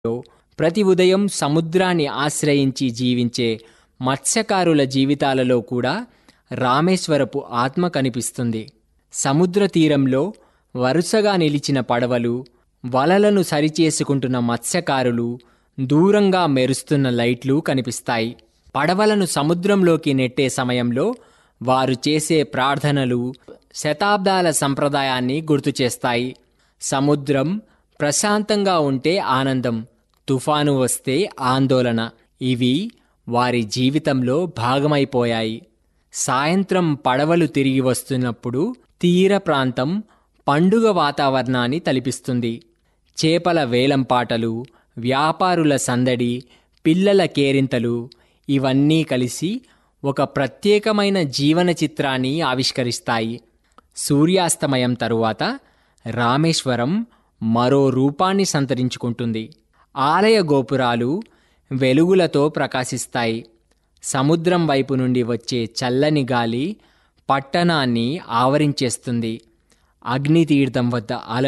ప్రతి ఉదయం సముద్రాన్ని ఆశ్రయించి జీవించే మత్స్యకారుల జీవితాలలో కూడా రామేశ్వరపు ఆత్మ కనిపిస్తుంది సముద్ర తీరంలో వరుసగా నిలిచిన పడవలు వలలను సరిచేసుకుంటున్న మత్స్యకారులు దూరంగా మెరుస్తున్న లైట్లు కనిపిస్తాయి పడవలను సముద్రంలోకి నెట్టే సమయంలో వారు చేసే ప్రార్థనలు శతాబ్దాల సంప్రదాయాన్ని గుర్తు చేస్తాయి సముద్రం ప్రశాంతంగా ఉంటే ఆనందం తుఫాను వస్తే ఆందోళన ఇవి వారి జీవితంలో భాగమైపోయాయి సాయంత్రం పడవలు తిరిగి వస్తున్నప్పుడు తీర ప్రాంతం పండుగ వాతావరణాన్ని తలిపిస్తుంది చేపల వేలంపాటలు వ్యాపారుల సందడి పిల్లల కేరింతలు ఇవన్నీ కలిసి ఒక ప్రత్యేకమైన జీవన చిత్రాన్ని ఆవిష్కరిస్తాయి సూర్యాస్తమయం తరువాత రామేశ్వరం మరో రూపాన్ని సంతరించుకుంటుంది ఆలయ గోపురాలు వెలుగులతో ప్రకాశిస్తాయి సముద్రం వైపు నుండి వచ్చే చల్లని గాలి పట్టణాన్ని ఆవరించేస్తుంది అగ్నితీర్థం వద్ద అల